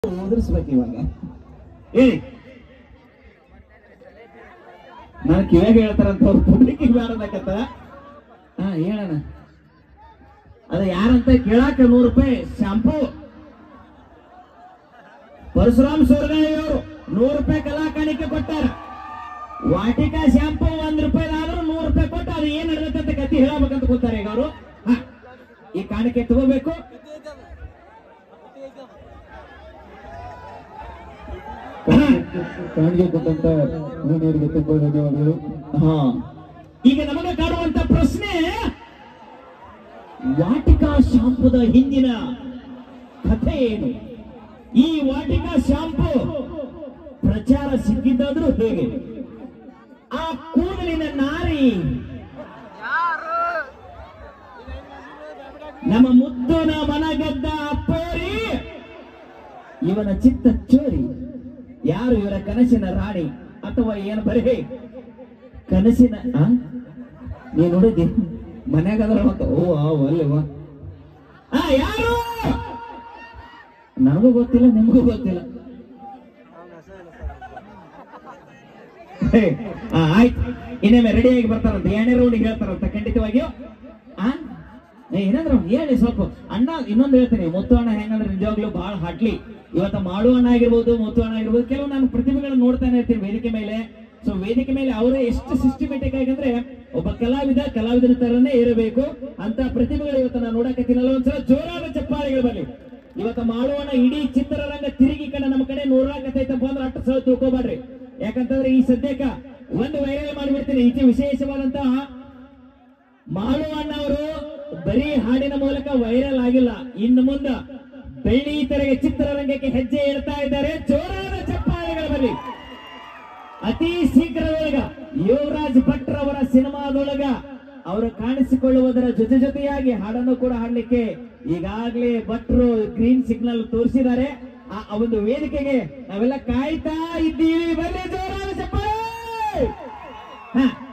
ಓದಿಸ್ಬೇಕು ಇವಾಗ ಹೇಳಿ ನಾನು ಕಿವ್ಯಾಗ ಹೇಳ್ತಾರಂತ ಅವ್ರು ಪುಣ್ಯಕ್ಕೆ ಬೇಡದಕ್ಕತ್ತ ಹಾ ಹೇಳಣ ಅದ ಯಾರಂತ ಕೇಳಾಕ ನೂರು ರೂಪಾಯಿ ಶಾಂಪೂ ಪರಶುರಾಮ್ ಸೋರ್ಗಾಳಿ ಅವರು ನೂರು ರೂಪಾಯಿ ಕಲಾ ಕಾಣಿಕೆ ಕೊಟ್ಟಾರ ವಾಟಿಕಾ ಶಾಂಪೂ ಒಂದ್ ರೂಪಾಯಿ ಆದ್ರೂ ನೂರು ರೂಪಾಯಿ ಕೊಟ್ಟು ಅದು ಏನ್ ನಡೆದತ್ತೆ ಕತಿ ಹೇಳಬೇಕಂತ ಕೂತಾರೆ ಈಗ ಅವರು ಈ ಕಾಣಿಕೆ ತಗೋಬೇಕು ಕಾಣಿಕೆ ಕೊಟ್ಟಂತ ಮಹಿಳೆಯರಿಗೆ ತುಂಬಾ ಧನ್ಯವಾದಗಳು ಹಾ ಈಗ ನಮಗೆ ಕಾಡುವಂತ ಪ್ರಶ್ನೆ ವಾಟಿಕಾ ಶಾಂಪುದ ಹಿಂದಿನ ಕಥೆ ಏನು ಈ ವಾಟಿಕಾ ಶಾಂಪು ಪ್ರಚಾರ ಸಿಕ್ಕಿದ್ದಾದ್ರೂ ಹೇಗೆ ಆ ಕೂದಲಿನ ನಾರಿ ನಮ್ಮ ಮುದ್ದನ ಮನಗದ್ದ ಅಪ್ಪೋರಿ ಇವನ ಚಿತ್ತ ಚೋರಿ ಯಾರು ಇವರ ಕನಸಿನ ರಾಣಿ ಅಥವಾ ಏನು ಬರೇ ಕನಸಿನ ಆ? ನೀ ನೋಡಿದ್ದಿ ಮನ್ಯಾಗ ಅದ್ರ ಮತ್ತ ಓ ಅಲ್ಲವ ಆ ಯಾರು ನನಗೂ ಗೊತ್ತಿಲ್ಲ ನಿಮಗೂ ಗೊತ್ತಿಲ್ಲ ಹೇ, ಆ, ಆಯ್ತು ಇನ್ನೊಮ್ಮೆ ರೆಡಿ ಆಗಿ ಬರ್ತಾರಂತ ಎರಡನೇ ರೌಂಡಿಗೆ ಹೇಳ್ತಾರಂತ ಖಂಡಿತವಾಗಿಯೂ ಆ ಏ, ಏನಂದ್ರ ಹೇಳಿ ಸ್ವಲ್ಪ ಅಣ್ಣ ಇನ್ನೊಂದು ಹೇಳ್ತೀನಿ ಮುತ್ತು ಅಣ್ಣ ಹೆಂಗಂದ್ರೆ ನಿಜವಾಗ್ಲೂ ಬಹಳ ಹಾಟ್ಲಿ ಇವತ್ತ ಮಾಡು ಅಣ್ಣ ಆಗಿರ್ಬೋದು ಮುತ್ತು ಅಣ್ಣ ಆಗಿರ್ಬೋದು ಕೆಲವು ನಾನು ಪ್ರತಿಭೆಗಳನ್ನ ನೋಡ್ತಾನೆ ಇರ್ತೀನಿ ವೇದಿಕೆ ಮೇಲೆ ಸೊ ವೇದಿಕೆ ಮೇಲೆ ಅವರೇ ಎಷ್ಟು ಸಿಸ್ಟಮೆಟಿಕ್ ಆಗಂದ್ರೆ ಒಬ್ಬ ಕಲಾವಿದ ಕಲಾವಿದನ ತರನೇ ಇರಬೇಕು ಅಂತ ಪ್ರತಿಭೆಗಳು ಇವತ್ತು ನಾನು ನೋಡಕತ್ತೀನಲ್ಲ ಒಂದ್ಸಲ ಜೋರಾದ ಚಪ್ಪಾಳೆಗಳು ಬರಲಿ ಇವತ್ತ ಮಾಡುವಣ ಇಡೀ ಚಿತ್ರರಂಗ ತಿರುಗಿ ಕಡೆ ನಮ್ಮ ಕಡೆ ನೂರಾಕತೈತಪ್ಪ ಅಂದ್ರೆ ಅಷ್ಟು ಸಹ ತಿಳ್ಕೊಬೇಡ್ರಿ ಯಾಕಂತಂದ್ರೆ ಈ ಸದ್ಯಕ್ಕ ಒಂದು ವೈರಲ್ ಮಾಡಿಬಿಡ್ತೀನಿ ಈಚೆ ವಿಶೇಷವಾದಂತಹ ಮಾಳುವಣ್ಣ ಅವರು ಬರೀ ಹಾಡಿನ ಮೂಲಕ ವೈರಲ್ ಆಗಿಲ್ಲ ಇನ್ನು ಮುಂದ ಬೆಳ್ಳಿ ತೆರೆಗೆ ಚಿತ್ರರಂಗಕ್ಕೆ ಹೆಜ್ಜೆ ಇಡ್ತಾ ಇದ್ದಾರೆ ಜೋರಾದ ಚಪ್ಪಾಳೆಗಳ ಬರಲಿ ಅತಿ ಶೀಘ್ರದೊಳಗ ಯುವರಾಜ್ ಭಟ್ರವರ ಸಿನಿಮಾದೊಳಗ ಅವರು ಕಾಣಿಸಿಕೊಳ್ಳುವುದರ ಜೊತೆ ಜೊತೆಯಾಗಿ ಹಾಡನ್ನು ಕೂಡ ಹಾಡ್ಲಿಕ್ಕೆ ಈಗಾಗಲೇ ಭಟ್ರು ಗ್ರೀನ್ ಸಿಗ್ನಲ್ ತೋರಿಸಿದ್ದಾರೆ ಆ ಆ ಒಂದು ವೇದಿಕೆಗೆ ನಾವೆಲ್ಲ ಕಾಯ್ತಾ ಇದ್ದೀವಿ ಬರ್ಲಿ ಜೋರಾದ ಚಪ್ಪಾಳೆ ಹ